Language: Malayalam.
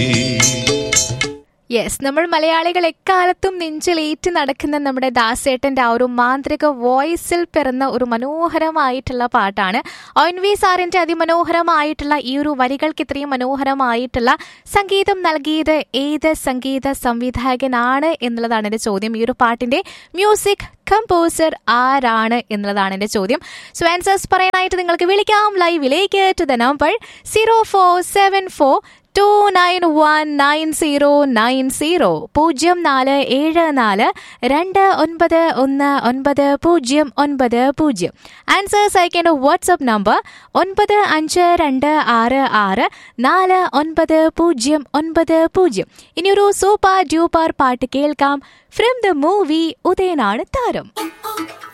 യെസ് നമ്മൾ മലയാളികൾ എക്കാലത്തും നെഞ്ചിലേറ്റ് നടക്കുന്ന നമ്മുടെ ദാസേട്ടന്റെ ആ ഒരു മാന്ത്രിക വോയിസിൽ പിറന്ന ഒരു മനോഹരമായിട്ടുള്ള പാട്ടാണ് ഒൻ വി സാറിന്റെ അതിമനോഹരമായിട്ടുള്ള ഈ ഒരു വരികൾക്ക് ഇത്രയും മനോഹരമായിട്ടുള്ള സംഗീതം നൽകിയത് ഏത് സംഗീത സംവിധായകനാണ് എന്നുള്ളതാണ് എന്റെ ചോദ്യം ഈ ഒരു പാട്ടിന്റെ മ്യൂസിക് കമ്പോസർ ആരാണ് എന്നുള്ളതാണ് എന്റെ ചോദ്യം സോ ആൻസേഴ്സ് പറയാനായിട്ട് നിങ്ങൾക്ക് വിളിക്കാം ലൈവിലേക്ക് to the number zero four seven four two nine one nine zero nine zero പൂജ്യം നാല് ഏഴ് നാല് രണ്ട് ഒൻപത് ഒന്ന് ഒൻപത് പൂജ്യം ഒൻപത് പൂജ്യം ആൻസേഴ്സ് അയക്കേണ്ട വാട്സപ്പ് നമ്പർ ഒൻപത് അഞ്ച് രണ്ട് ആറ് ആറ് നാല് ഒൻപത് പൂജ്യം ഒൻപത് പൂജ്യം ഇനിയൊരു സൂപ്പർ ഡ്യൂപ്പർ പാട്ട് കേൾക്കാം ഫ്രം ദ മൂവി ഉദയനാണ് താരം